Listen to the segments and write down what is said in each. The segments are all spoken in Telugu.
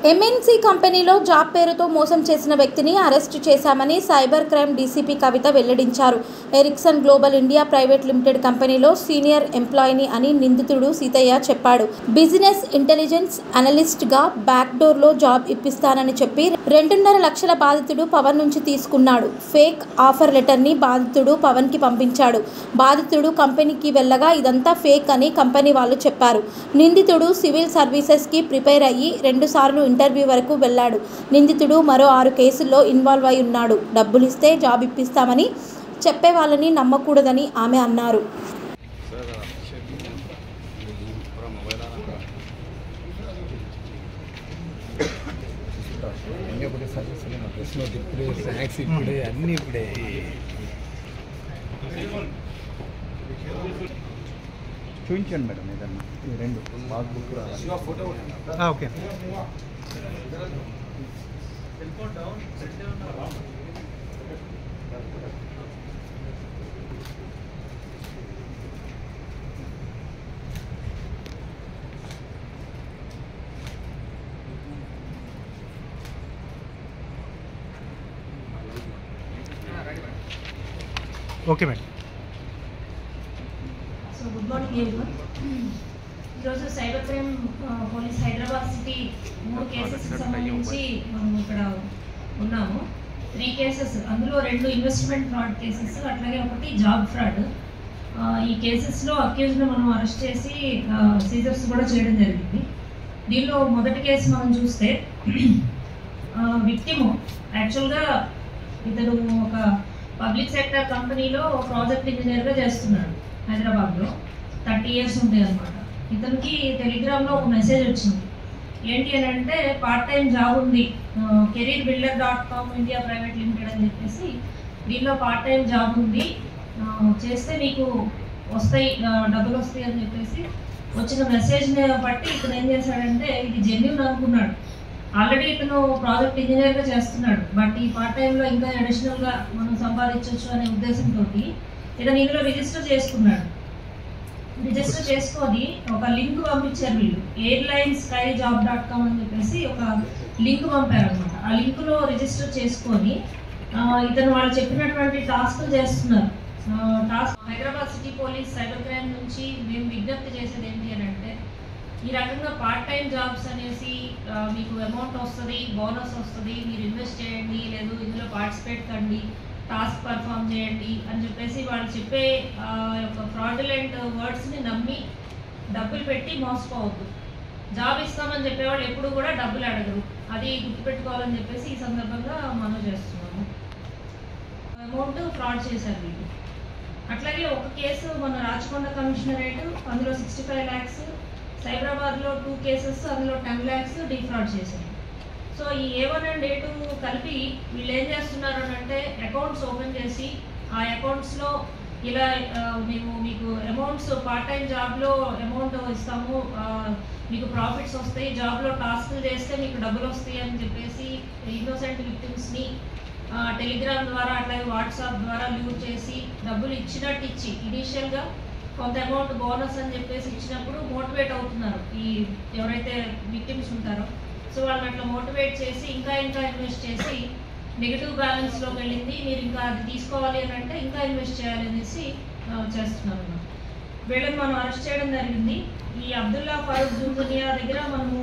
ఎంఎన్సీ కంపెనీలో జాబ్ పేరుతో మోసం చేసిన వ్యక్తిని అరెస్టు చేశామని సైబర్ క్రైమ్ డీసీపీ కవిత వెల్లడించారు Ericsson global India private limited కంపెనీలో సీనియర్ ఎంప్లాయీని అని నిందితుడు సీతయ్య చెప్పాడు బిజినెస్ ఇంటెలిజెన్స్ అనలిస్ట్గా బ్యాక్డోర్లో జాబ్ ఇప్పిస్తానని చెప్పి రెండున్నర లక్షల బాధితుడు పవన్ నుంచి తీసుకున్నాడు ఫేక్ ఆఫర్ లెటర్ని బాధితుడు పవన్కి పంపించాడు బాధితుడు కంపెనీకి వెళ్ళగా ఇదంతా ఫేక్ అని కంపెనీ వాళ్ళు చెప్పారు నిందితుడు సివిల్ సర్వీసెస్కి ప్రిపేర్ అయ్యి రెండుసార్లు ఇంటర్వ్యూ వరకు వెళ్ళాడు నిందితుడు మరో ఆరు కేసుల్లో ఇన్వాల్వ్ అయి ఉన్నాడు డబ్బులు ఇస్తే జాబ్ ఇప్పిస్తామని చెప్పే వాళ్ళని నమ్మకూడదని ఆమె అన్నారు అన్నీ ఒకటే సర్వీస్ డ్రెస్ నోట్ ఇప్పుడే స్నాక్స్ ఇప్పుడే అన్నీ ఇప్పుడే చూపించండి మేడం ఏదన్నా ఈ రెండు పాస్బుక్ రావాలి okay okay madam so good morning everyone ఈరోజు సైబర్ క్రైమ్ ఆ, పోలీస్ హైదరాబాద్ సిటీ మూడు కేసెస్ సంబంధించి మనం ఇక్కడ ఉన్నాము త్రీ కేసెస్ అందులో రెండు ఇన్వెస్ట్మెంట్ ఫ్రాడ్ కేసెస్ అట్లాగే ఒకటి జాబ్ ఫ్రాడ్ ఈ కేసెస్లో అక్యూజ్ను మనం అరెస్ట్ చేసి సీజర్స్ కూడా చేయడం జరిగింది దీనిలో మొదటి కేసు మనం చూస్తే విక్టిము యాక్చువల్గా ఇతను ఒక పబ్లిక్ సెక్టర్ కంపెనీలో ప్రాజెక్ట్ ఇంజనీర్గా చేస్తున్నాడు హైదరాబాద్లో థర్టీ ఇయర్స్ ఉంటాయి అనమాట ఇతనికి టెలిగ్రామ్లో ఒక మెసేజ్ వచ్చింది ఏంటి అని అంటే పార్ట్ టైం జాబ్ ఉంది career builder dot com India private limited అని చెప్పేసి దీనిలో పార్ట్ టైం జాబ్ ఉంది ఆ, చేస్తే మీకు వస్తాయి ఆ, డబ్బులు వస్తాయి అని చెప్పేసి వచ్చిన మెసేజ్ని బట్టి ఇతను ఏం చేశాడంటే ఇది జెన్యున్ అనుకున్నాడు ఆల్రెడీ ఇతను ప్రాజెక్ట్ ఇంజనీర్గా చేస్తున్నాడు బట్ ఈ పార్ట్ టైంలో ఇంకా అడిషనల్గా మనం సంపాదించవచ్చు అనే ఉద్దేశంతో ఇతను ఇందులో రిజిస్టర్ చేసుకున్నాడు రిజిస్టర్ చేసుకొని ఒక లింక్ పంపించారు వీళ్ళు airline sky job dot com అని చెప్పేసి ఒక లింక్ పంపారు అనమాట ఆ లింక్లో రిజిస్టర్ చేసుకొని ఆ, ఇతను వాళ్ళు చెప్పినటువంటి టాస్క్లు చేస్తున్నారు ఆ, task Hyderabad city police cyber crime నుంచి మేము విజ్ఞప్తి చేసేది ఏంటి అని అంటే ఈ రకంగా పార్ట్ టైం జాబ్స్ అనేసి ఆ, మీకు అమౌంట్ వస్తుంది బోనస్ వస్తుంది మీరు ఇన్వెస్ట్ చేయండి లేదు ఇందులో పార్టిసిపేట్ కండి టాస్క్ పర్ఫామ్ చేయండి అని చెప్పేసి వాళ్ళు చెప్పే ఆ యొక్క ఫ్రాడులెంట్ వర్డ్స్ని నమ్మి డబ్బులు పెట్టి మోసపోవద్దు జాబ్ ఇస్తామని చెప్పేవాళ్ళు ఎప్పుడు కూడా డబ్బులు అడగరు అది గుర్తుపెట్టుకోవాలని చెప్పేసి ఈ సందర్భంగా మనం చేస్తున్నాము అమౌంట్ ఫ్రాడ్ చేశారు వీళ్ళు అట్లాగే ఒక కేసు మన రాచకొండ కమిషనరేట్ అందులో సిక్స్టీ ఫైవ్ ల్యాక్స్ సైబరాబాద్లో టూ కేసెస్ అందులో టెన్ ల్యాక్స్ డిఫ్రాడ్ చేశారు సో ఈ A one and A two కలిపి వీళ్ళు ఏం చేస్తున్నారు అని అంటే అకౌంట్స్ ఓపెన్ చేసి ఆ అకౌంట్స్లో ఇలా ఆ, మేము మీకు అమౌంట్స్ పార్ట్ టైం జాబ్లో అమౌంట్ ఇస్తాము ఆ, మీకు ప్రాఫిట్స్ వస్తాయి జాబ్లో టాస్క్లు చేస్తే మీకు డబ్బులు వస్తాయి అని చెప్పేసి ఇన్నోసెంట్ విక్టిమ్స్ని టెలిగ్రామ్ ద్వారా అట్లాగే వాట్సాప్ ద్వారా లీవ్ చేసి డబ్బులు ఇచ్చినట్టు ఇచ్చి ఇనీషియల్గా కొంత అమౌంట్ బోనస్ అని చెప్పేసి ఇచ్చినప్పుడు మోటివేట్ అవుతున్నారు ఈ ఎవరైతే విక్టిమ్స్ ఉంటారో సో వాళ్ళని అట్లా మోటివేట్ చేసి ఇంకా ఇంకా ఇన్వెస్ట్ చేసి నెగిటివ్ బ్యాలెన్స్లోకి వెళ్ళింది మీరు ఇంకా అది తీసుకోవాలి అని అంటే ఇంకా ఇన్వెస్ట్ చేయాలి అనేసి ఆ, చేస్తున్నారు అన్నమాట. వీళ్ళని మనం అరెస్ట్ చేయడం జరిగింది ఈ అబ్దుల్లా ఫరూక్ జుంజునియా దగ్గర మనము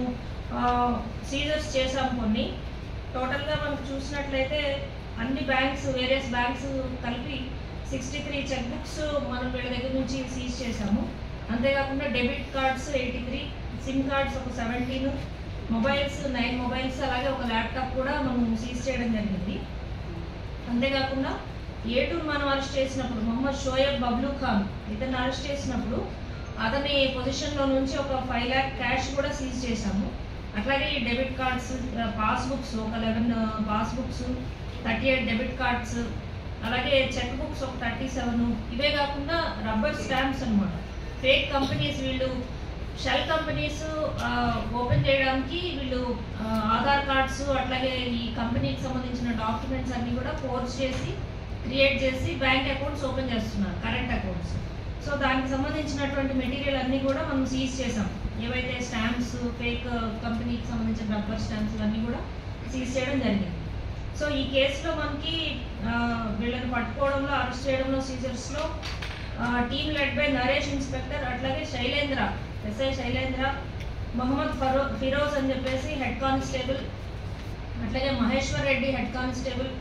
సీజర్స్ చేసాం కొన్ని టోటల్గా మనకు చూసినట్లయితే అన్ని బ్యాంక్స్ వేరియస్ బ్యాంక్స్ కలిపి సిక్స్టీ త్రీ చెక్ బుక్స్ మనం వీళ్ళ దగ్గర నుంచి సీజ్ చేసాము అంతేకాకుండా debit cards eighty three sim cards ఒక సెవెంటీన్ మొబైల్స్ నైన్ మొబైల్స్ అలాగే ఒక ల్యాప్టాప్ కూడా మనం సీజ్ చేయడం జరిగింది అంతేకాకుండా ఏటూ మనం అరెస్ట్ చేసినప్పుడు మొహమ్మద్ షోయబ్ బబ్లూ ఖాన్ ఇతన్ని అరెస్ట్ చేసినప్పుడు అతని పొజిషన్లో నుంచి ఒక ఫైవ్ ల్యాక్ క్యాష్ కూడా సీజ్ చేశాము అట్లాగే ఈ డెబిట్ కార్డ్స్ పాస్బుక్స్ ఒక eleven passbooks thirty eight debit cards అలాగే చెక్ బుక్స్ ఒక థర్టీ సెవెన్ ఇవే కాకుండా రబ్బర్ స్టాంప్స్ అన్నమాట ఫేక్ కంపెనీస్ వీళ్ళు షెల్ కంపెనీస్ ఓపెన్ చేయడానికి వీళ్ళు ఆ, ఆధార్ కార్డ్స్ అట్లాగే ఈ కంపెనీకి సంబంధించిన డాక్యుమెంట్స్ అన్ని కూడా ఫోర్స్ చేసి క్రియేట్ చేసి బ్యాంక్ అకౌంట్స్ ఓపెన్ చేస్తున్నారు కరెంట్ అకౌంట్స్ సో దానికి సంబంధించినటువంటి మెటీరియల్ అన్ని కూడా మనం సీజ్ చేసాం ఏవైతే స్టాంప్స్ ఫేక్ కంపెనీకి సంబంధించిన రబ్బర్ స్టాంప్స్ ఇవన్నీ కూడా సీజ్ చేయడం జరిగింది సో ఈ కేసులో మనకి ఆ, వీళ్ళని పట్టుకోవడంలో అరెస్ట్ చేయడంలో సీజర్స్లో team led by Naresh inspector అట్లాగే శైలేంద్ర ఎస్ఐ శైలేంద్ర మొహమ్మద్ ఫరో ఫిరోజ్ అని చెప్పేసి హెడ్ కానిస్టేబుల్ అట్లాగే Maheshwar Reddy head constable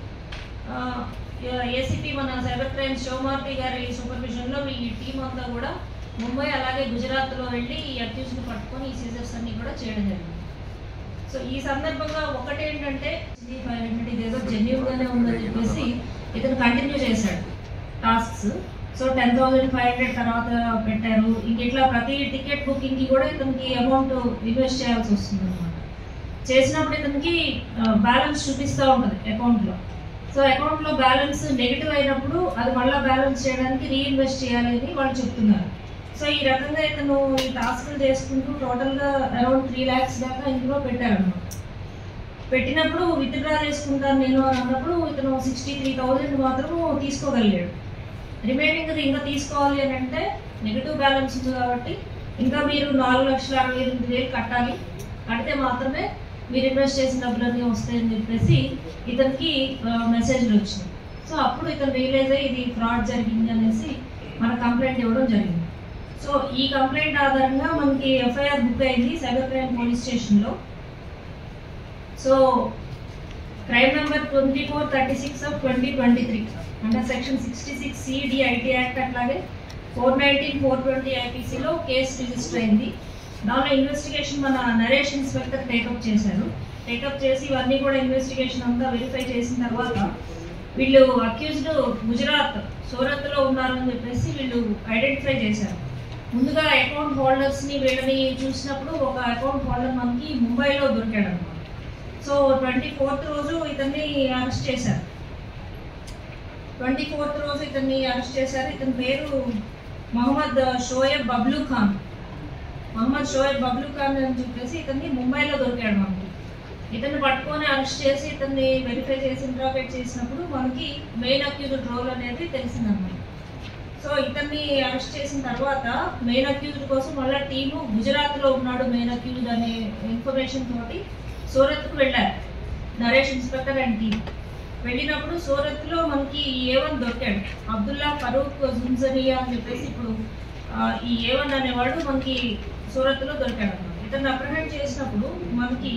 ACP మన సైబర్ క్రైమ్ శివమార్తి గారి సూపర్విజన్లో ఈ టీం అంతా కూడా ముంబై అలాగే గుజరాత్లో వెళ్ళి ఈ అక్యూజ్ని పట్టుకొని ఈ సీజర్స్ అన్ని కూడా చేయడం జరిగింది సో ఈ సందర్భంగా ఒకటి ఏంటంటే ఫైవ్ హండ్రెడ్ ఇదేదో జెన్యున్గానే ఉందని చెప్పేసి ఇతను కంటిన్యూ చేశాడు tasks so ten thousand five hundred తర్వాత పెట్టారు ఇంక ఇట్లా ప్రతి టికెట్ బుకింగ్కి కూడా ఇతనికి అమౌంట్ ఇన్వెస్ట్ చేయాల్సి వస్తుంది అనమాట చేసినప్పుడు ఇతనికి బ్యాలెన్స్ చూపిస్తూ ఉంటుంది అకౌంట్లో సో అకౌంట్లో బ్యాలెన్స్ నెగిటివ్ అయినప్పుడు అది మళ్ళీ బ్యాలెన్స్ చేయడానికి రీఇన్వెస్ట్ చేయాలి అని వాళ్ళు చెప్తున్నారు సో ఈ రకంగా ఇతను ఈ టాస్క్లు చేసుకుంటూ టోటల్గా అరౌండ్ త్రీ ల్యాక్స్ దాకా ఇందులో పెట్టారన్నమాట పెట్టినప్పుడు విత్డ్రా చేసుకుంటాను నేను అని అన్నప్పుడు ఇతను సిక్స్టీ త్రీ థౌజండ్ మాత్రము తీసుకోగలిగాడు రిమైనింగ్ ఇంకా తీసుకోవాలి అని అంటే నెగిటివ్ బ్యాలెన్స్ ఉంది కాబట్టి ఇంకా మీరు నాలుగు లక్షల అరవై ఎనిమిది వేలు కట్టాలి కడితే మాత్రమే మీరు ఇన్వెస్ట్ చేసిన డబ్బులన్నీ వస్తాయని చెప్పేసి ఇతనికి మెసేజ్లు వచ్చినాయి సో అప్పుడు ఇతను రియలైజ్ అయ్యి ఇది ఫ్రాడ్ జరిగింది అనేసి మన కంప్లైంట్ ఇవ్వడం జరిగింది సో ఈ కంప్లైంట్ ఆధారంగా మనకి ఎఫ్ఐఆర్ బుక్ అయింది సైబర్ క్రైమ్ పోలీస్ స్టేషన్లో so crime number twenty four thirty six of twenty twenty three అంటే section sixty six CD IT act అట్లాగే ఫోర్ నైన్టీన్ ఫోర్ ట్వంటీ ఐపీసీలో కేసు రిజిస్టర్ అయింది దానిలో ఇన్వెస్టిగేషన్ మన నరేష్ ఇన్స్పెక్టర్ టేకప్ చేశారు టేకప్ చేసి ఇవన్నీ కూడా ఇన్వెస్టిగేషన్ అంతా వెరిఫై చేసిన తర్వాత వీళ్ళు అక్యూజ్డ్ గుజరాత్ సూరత్లో ఉన్నారని చెప్పేసి వీళ్ళు ఐడెంటిఫై చేశారు ముందుగా అకౌంట్ హోల్డర్స్ని వీళ్ళని చూసినప్పుడు ఒక అకౌంట్ హోల్డర్ మనకి ముంబైలో దొరికాడు అనమాట సో ట్వంటీ ఫోర్త్ రోజు ఇతన్ని అరెస్ట్ చేశారు ట్వంటీ ఫోర్త్ రోజు ఇతన్ని అరెస్ట్ చేశారు ఇతని పేరు మహమ్మద్ షోయబ్ బబ్లూ ఖాన్ మహమ్మద్ షోయబ్ బబ్లూ ఖాన్ అని చెప్పేసి ఇతన్ని ముంబైలో దొరికాడు మనకి ఇతన్ని పట్టుకొని అరెస్ట్ చేసి ఇతన్ని వెరిఫై చేసి ఇంట్రాగేట్ చేసినప్పుడు మనకి మెయిన్ అక్యూజ్డ్ రోల్ అనేది తెలిసిందన్నమాట సో ఇతన్ని అరెస్ట్ చేసిన తర్వాత మెయిన్ అక్యూజ్డ్ కోసం మళ్ళీ టీము గుజరాత్లో ఉన్నాడు మెయిన్ అక్యూజ్డ్ అనే ఇన్ఫర్మేషన్ తోటి సూరత్కు వెళ్ళారు నరేష్ ఇన్స్పెక్టర్ అండ్ టీమ్ వెళ్ళినప్పుడు సూరత్లో మనకి ఏ వన్ దొరికాడు అబ్దుల్లా ఫరూక్ జుంజరియా అని చెప్పేసి ఇప్పుడు ఆ, ఈ ఏ వన్ అనేవాడు మనకి సూరత్లో దొరికాడు అన్నమాట ఇతన్ని అప్రహెండ్ చేసినప్పుడు మనకి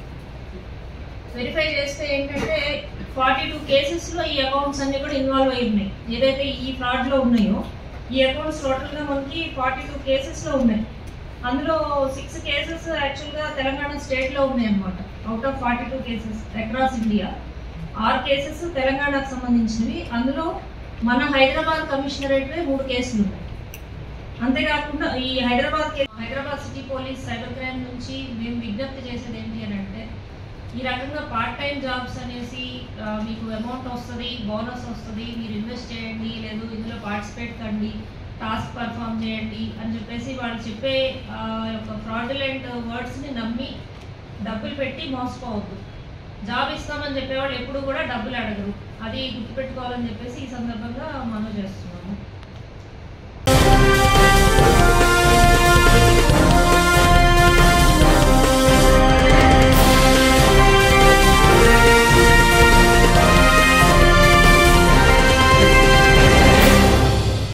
వెరిఫై చేస్తే ఏంటంటే ఫార్టీ టూ కేసెస్లో ఈ అకౌంట్స్ అన్ని కూడా ఇన్వాల్వ్ అయి ఉన్నాయి ఏదైతే ఈ ఫ్రాడ్లో ఉన్నాయో ఈ అకౌంట్స్ టోటల్గా మనకి ఫార్టీ టూ కేసెస్లో ఉన్నాయి అందులో సిక్స్ కేసెస్ యాక్చువల్గా తెలంగాణ స్టేట్లో ఉన్నాయి అనమాట out of forty two cases across India ఆరు కేసెస్ తెలంగాణకు సంబంధించినవి అందులో మన హైదరాబాద్ కమిషనరేట్ మూడు కేసులు ఉన్నాయి అంతేకాకుండా ఈ హైదరాబాద్ కే- Hyderabad city police cyber crime నుంచి మేము విజ్ఞప్తి చేసేది ఏంటి అని అంటే ఈ రకంగా పార్ట్ టైం జాబ్స్ అనేసి ఆ, మీకు అమౌంట్ వస్తుంది బోనస్ వస్తుంది మీరు ఇన్వెస్ట్ చేయండి లేదు ఇందులో పార్టిసిపేట్ కండి టాస్క్ పర్ఫామ్ చేయండి అని చెప్పేసి వాళ్ళు చెప్పే ఆ, యొక్క ఫ్రాడులెంట్ వర్డ్స్ని నమ్మి డబ్బులు పెట్టి మోసపోవద్దు జాబ్ ఇస్తామని చెప్పేవాళ్ళు ఎప్పుడు కూడా డబ్బులు అడగరు అది గుర్తుపెట్టుకోవాలని చెప్పేసి ఈ సందర్భంగా మనం చేస్తున్నాం